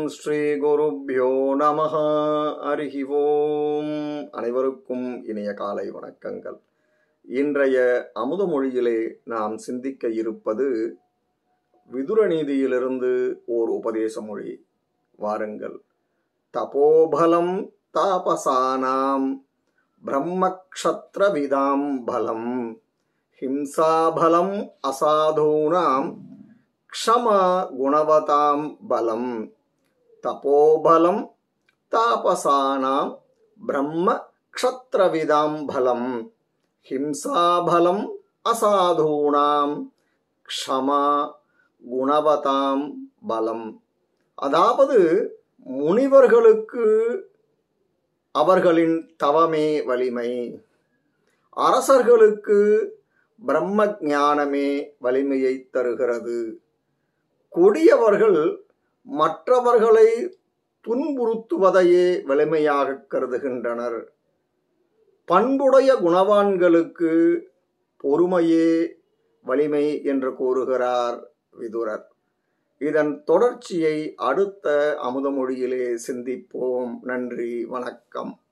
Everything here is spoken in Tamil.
ஸ்ரீகுருभ्यो நமः அருகி ஓம் அனைவருக்கும் இனிய காலை வணக்கங்கள் இன்றைய அமுதமொழியிலே நாம் சிந்திக்க இருப்பது விதுர நீதியிலிருந்து ஓர் உபதேச மொழி வாருங்கள் தபோபலம் தாபசானாம் பிரம்மக்ஷத்ரவிதாம் பலம் ஹிம்சாபலம் அசாதூனாம் க்ஷமா குணவதாம் பலம் தபோபலம் தாபசானாம் பிரம்ம க்ஷத்ரவிதாம் பலம் ஹிம்சாபலம் அசாதூனாம் க்ஷமா குணவதாம் பலம் அதாவது முனிவர்களுக்கு அவர்களின் தவமே வலிமை அரசர்களுக்கு பிரம்ம ஞானமே வலிமையை தருகிறது கொடியவர்கள் மற்றவர்களை துன்புறுத்துவதையே வலிமையாக கருதுகின்றனர் பண்புடைய குணவான்களுக்கு பொறுமையே வலிமை என்று கூறுகிறார் விதுரர் இதன் தொடர்ச்சியை அடுத்த அமுதமொழியிலே சிந்திப்போம் நன்றி வணக்கம்